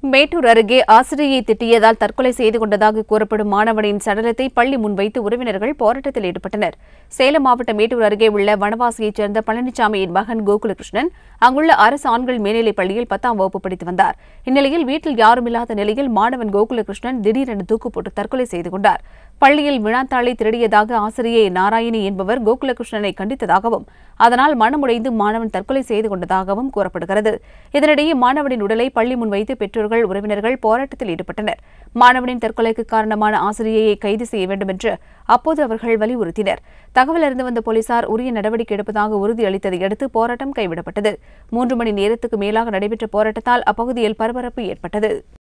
மேட்டூர் அருகே ஆசிரியை திட்டியதால் தற்கொலை செய்து கொண்டதாக கூறப்படும் மாணவனின் சடலத்தை பள்ளி முன்வைத்து உறவினர்கள் போராட்டத்தில் ஈடுபட்டனர் சேலம் மாவட்டம் மேட்டூர் அருகே உள்ள வனவாசியைச் சேர்ந்த பழனிசாமியின் மகன் கோகுலகிருஷ்ணன் அங்குள்ள அரசு ஆண்கள் மேல்நிலைப் பள்ளியில் பத்தாம் வகுப்பு படித்து வந்தார் இந்நிலையில் வீட்டில் யாருமில்லாத நிலையில் மாணவன் கோகுலகிருஷ்ணன் திடீரென தூக்கு போட்டு தற்கொலை செய்து கொண்டார் பள்ளியில் வினாத்தாளை திருடியதாக ஆசிரியை நாராயணி என்பவர் கோகுலகிருஷ்ணனை கண்டித்ததாகவும் அதனால் மனமுடைந்து மாணவன் தற்கொலை செய்து கொண்டதாகவும் கூறப்படுகிறது இதனிடையே மாணவனின் உடலை பள்ளி முன் வைத்து பெற்றோர்கள் உறவினர்கள் போராட்டத்தில் ஈடுபட்டனர் மாணவனின் தற்கொலைக்கு காரணமான ஆசிரியையை கைது செய்ய வேண்டும் என்று அப்போது அவர்கள் வலியுறுத்தினர் தகவல் அறிந்து வந்த போலீசார் உரிய நடவடிக்கை எடுப்பதாக உறுதியளித்ததை அடுத்து போராட்டம் கைவிடப்பட்டது மூன்று மணி நேரத்துக்கு மேலாக நடைபெற்ற போராட்டத்தால் அப்பகுதியில் பரபரப்பு ஏற்பட்டது